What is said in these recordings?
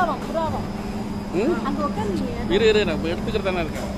புறாவா புறாவா ம் அங்க உட்காந்து இரு இரு நான் எடுத்துக்கிட்டு தானே இருக்கேன்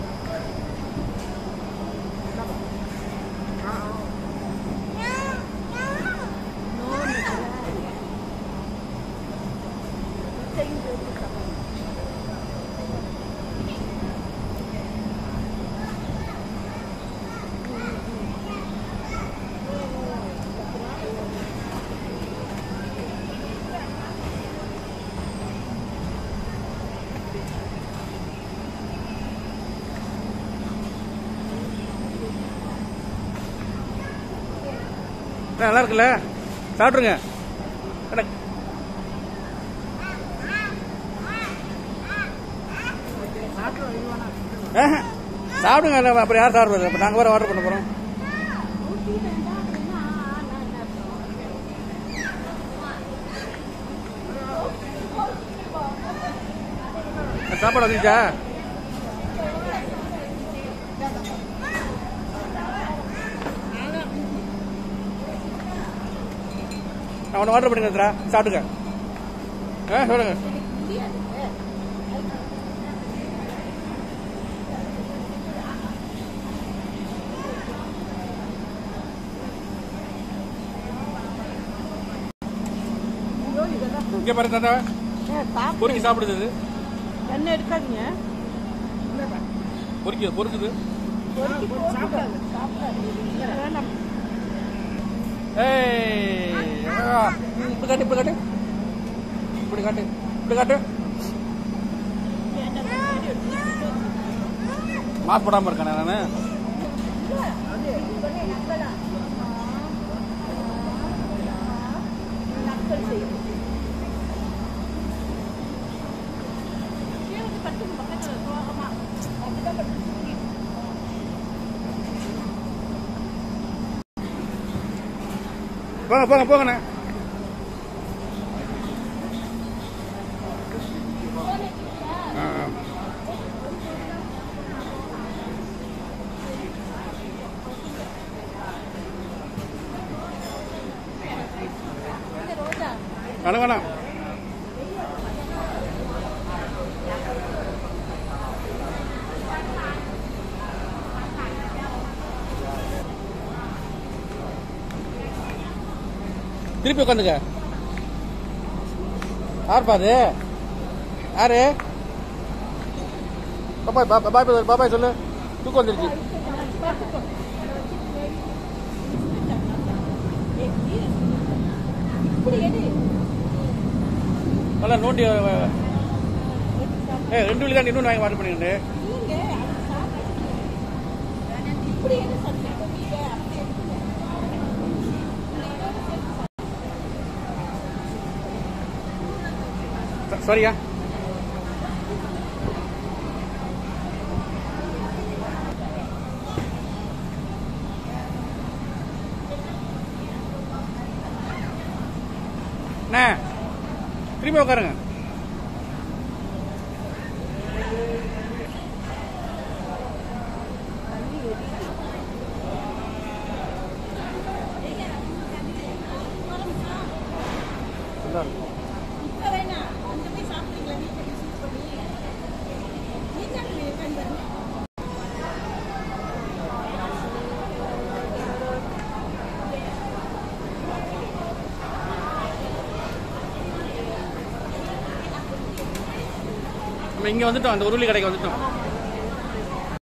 நல்லா இருக்குல்ல சாப்பிட்ருங்க அட. ஆஹா. சாப்பிடுங்க இல்ல, அப்புறம் யார் சாப்பிடுறது அப்போ நாங்கள் வேறு ஆர்டர் பண்ண போகிறோம் சாப்பாடு வந்துச்சா அவனை ஆர்டர் பண்ணி தரா சாப்பிட்டுக்க ஆ சொல்லுங்க இங்கே பாரு தாத்தா பொறுக்கி சாப்பிடுது இது. என்ன எடுக்காதீங்க பொறுக்கி பொறுக்குது வேணாம். ஏய் ஆ, ம், இப்படி காட்டு இப்படி காட்டு இப்படி காட்டு இப்படி காட்டு மாஸ்க் போடாம இருக்கானே நானு நக்கல் செய்யும் பத்து பக்கத்துல சோகமா அப்படிதான் படுத்து போங்க போங்க போங்கண்ணே ஆ, ஆ. வேணாம் வேணாம் திருப்பி உட்காந்துக்க யாருப்பா அது யாரு பாப்பாய் பா- பாபாய் சொல்லு, பாபாய் சொல்லு தூக்கம் வந்துருச்சு நல்லா நோண்டி ஏ ரெண்டு வழி தான் இன்னொன்று வாங்கி ஆர்டர் பண்ணிக்கிட்டு சரியா அண்ணே திரும்பி உட்காருங்க நல்லா இருக்கும். இப்ப வேணாம் அங்க போய் சாப்பிடுறீங்களா வீட்டுல ரிசீவ் பண்ணி நீங்க உட்காந்து நம்ம இங்க வந்துட்டோம் அந்த உருளி கடைக்கு வந்துட்டோம்